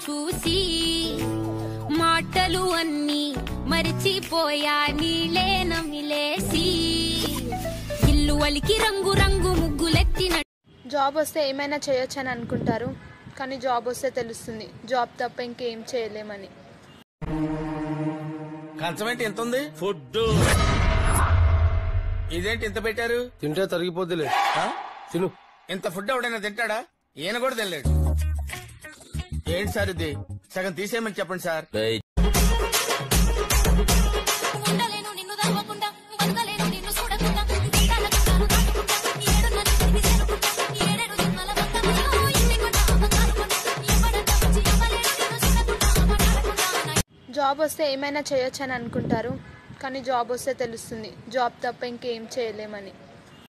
చూసి మాటలు అన్నీ మరిచిపోయా నీలే నమిలేసి ఇల్లు వలికి రంగు రంగు ముగ్గులెత్తిన జాబ్ వస్తే ఏమైనా చేయొచ్చని అనుకుంటారు కానీ జాబ్ వస్తే తెలుస్తుంది జాబ్ తప్ప ఇంకేం చేయలేమని కంచం ఏంటి ఎంత ఉంది ఫుడ్ ఇదేంటి ఇంత పెట్టారు తింటే తరిగిపోద్దిలే ఆ? తిను ఇంత ఫుడ్ ఎవడైనా తింటాడా ఈయన కూడా తినలేడు ఏంటి సార్ ఇది సగం తీసేయమని చెప్పండి సార్ ఉండలేను నిన్ను దావకుండా బతకలేను నిన్ను చూడకుండా గంటాల గంటాలు దాటుకుంటా ఏడున్నర తిరిగి చేరుకుంటా ఏడేడు జన్మల బంధమయ్యో ఎన్ని కొండ అమ్మకాలు కొండ ఎవడంతా వచ్చి అమ్మలేను నిన్ను చూడకుండా మాట్లాడకుండా నా జాబ్ వస్తే ఏమైనా చేయొచ్చని అనుకుంటారు కానీ జాబ్ వస్తే తెలుస్తుంది జాబ్ తప్ప ఇంకేం చేయలేమని